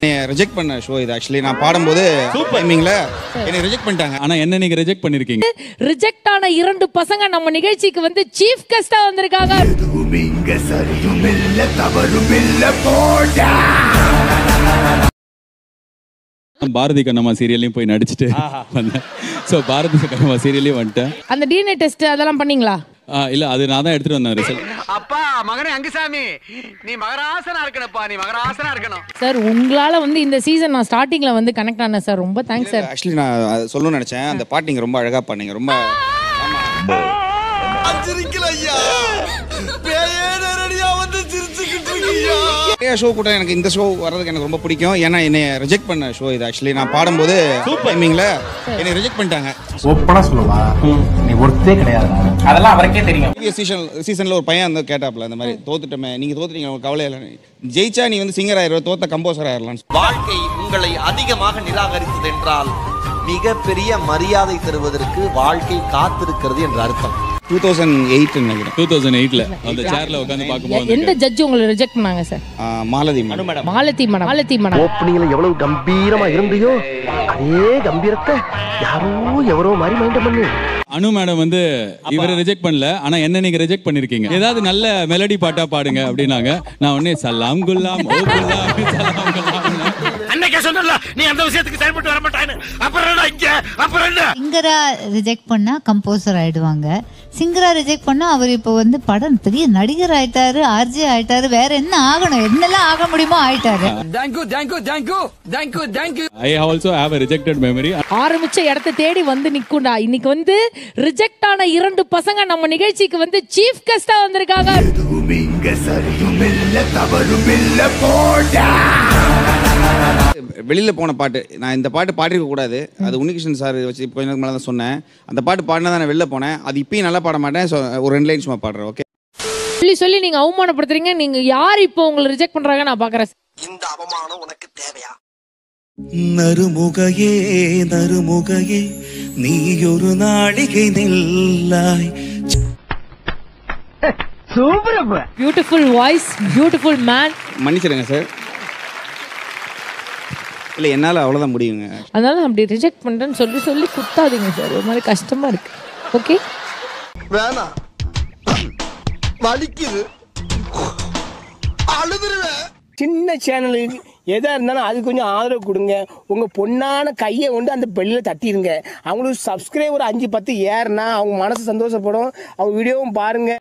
reject பண்ண show இது actually நான் பாடும்போது டைமிங்ல என்னை ரிஜெக்ட் பண்ணிட்டாங்க ஆனா என்ன நீங்க ரிஜெக்ட் பண்ணிருக்கீங்க ரிஜெக்ட் ஆன இரண்டு பசங்க நம்ம நிகழ்ச்சிக்கு வந்து சீஃப் கெஸ்டா வந்திருக்காங்க பாரதி கண்ணம்மா சீரியல்லையும் போய் நடிச்சுட்டு வந்தேன் ஸோ பாரதி கண்ணம்மா சீரியல்லையும் வந்துட்டேன் அந்த டிஎன்ஏ டெஸ்ட் அதெல்லாம் பண்ணீங்களா ஆ, இல்ல அது நான் தான் எடுத்துட்டு வந்தேன் ரிசல்ட் அப்பா மகனே அங்குசாமி நீ மகராசனா இருக்கணும்ப்பா நீ மகராசனா இருக்கணும் சார் உங்களால வந்து இந்த சீசன் நான் ஸ்டார்டிங்ல வந்து கனெக்ட் ஆனேன் சார் ரொம்ப தேங்க்ஸ் சார் ஆக்சுவலி நான் அது சொல்லணும்னு நினைச்சேன் அந்த பாட்டு நீங்க ரொம்ப அழகா பண்ணீங்க ரொம்ப நிறைய ஷோ கூட எனக்கு இந்த ஷோ வர்றதுக்கு எனக்கு ரொம்ப பிடிக்கும் ஏன்னா என்னை ரிஜெக்ட் பண்ண ஷோ இது ஆக்சுவலி நான் பாடும்போது டைமிங்ல என்னை ரிஜெக்ட் பண்ணிட்டாங்க ஓப்பனா சொல்லவா நீ ஒருத்தே கிடையாது அதெல்லாம் அவருக்கே தெரியும் சீசன் சீசன்ல ஒரு பையன் வந்து கேட்டாப்ல அந்த மாதிரி தோத்துட்டோமே நீங்க தோத்துட்டீங்க உங்களுக்கு கவலை இல்லை ஜெயிச்சா நீ வந்து சிங்கர் ஆயிரம் தோத்த கம்போசர் ஆயிரலாம் வாழ்க்கை உங்களை அதிகமாக நிராகரித்தது என்றால் மிகப்பெரிய மரியாதை தருவதற்கு வாழ்க்கை காத்திருக்கிறது என்ற அர்த்தம் டூ தௌசண்ட் எயிட் நினைக்கிறேன் டூ தௌசண்ட் எயிட்ல அந்த சேர்ல உட்காந்து பார்க்கும்போது எந்த ஜட்ஜ் உங்களை ரிஜெக்ட் பண்ணாங்க சார் ஆ, மாலதி மேடம் மாலதி மடம் மாலதி மடம் ஓப்பனிங்ல எவ்வளவு கம்பீரமா இருந்தியோ அதே கம்பீரத்தை யாரோ எவரோ மாதிரி மைண்ட் பண்ணு அனு மேடம் வந்து இவரை ரிஜெக்ட் பண்ணல ஆனா என்ன நீங்க ரிஜெக்ட் பண்ணிருக்கீங்க ஏதாவது நல்ல மெலடி பாட்டா பாடுங்க அப்படின்னாங்க நான் உடனே சலாம் குல்லாம் ஓ குல்லாம் சலாம் குல்லாம் அன்னைக்கே சொன்னல நீ அந்த விஷயத்துக்கு செயல்பட்டு வர மாட்டான்னு அப்புறம் என்ன இங்க அப்புறம் என்ன சிங்கரா ரிஜெக்ட் பண்ணா கம்போசர் ஆயிடுவாங்க சிங்கரா ரிஜெக்ட் பண்ணா அவர் இப்போ வந்து படம் பெரிய நடிகர் ஆயிட்டாரு ஆர்ஜே ஆயிட்டாரு வேற என்ன ஆகணும் என்னெல்லாம் ஆக முடியுமோ ஆயிட்டாரு thank you thank you thank you thank you thank you I also have rejected memory ஆரம்பிச்ச இடத்த தேடி வந்து நிக்கும்டா இன்னைக்கு வந்து ரிஜெக்ட் ஆன இரண்டு பசங்க நம்ம நிகழ்ச்சிக்கு வந்து சீஃப் கெஸ்டா வந்திருக்காங்க வெளியில போன பாட்டு நான் இந்த பாட்டு பாடிருக்க கூடாது அது உன்னிகிருஷ்ணன் சார் வச்சு கொஞ்ச நேரம் மேலே தான் சொன்னேன் அந்த பாட்டு பாடினா தான் நான் வெளில போனேன் அது இப்பயும் நல்லா பாட மாட்டேன் So, ஒரு ரெண்டு லைன் சும்மா பாடுறேன் ஓகே சொல்லி சொல்லி நீங்க அவமானப்படுத்துறீங்க நீங்க யார் இப்போ உங்களை ரிஜெக்ட் பண்றாங்க நான் பாக்குறேன் இந்த அவமானம் உனக்கு தேவையா நறுமுகையே நறுமுகையே நீயொரு நாளிகை நில்லாய் பியூட்டிஃபுல் வாய்ஸ் பியூட்டிஃபுல் மேன் மன்னிச்சிடுங்க சார் இல்லை என்னால் அவ்வளோதான் முடியுங்க அதனால அப்படி ரிஜெக்ட் பண்றேன்னு சொல்லி சொல்லி குத்தாதீங்க சார் ஒரு மாதிரி கஷ்டமா இருக்கு ஓகே வேணாம் வலிக்குது அழுதுருவேன் சின்ன சேனலுக்கு எதா இருந்தாலும் அது கொஞ்சம் ஆதரவு கொடுங்க உங்க பொண்ணான கையை கொண்டு அந்த பெல்லில தட்டிடுங்க அவங்களுக்கு சப்ஸ்கிரைபர் அஞ்சு பத்து ஏறுனா அவங்க மனசு சந்தோஷப்படும் அவங்க வீடியோவும் பாருங்க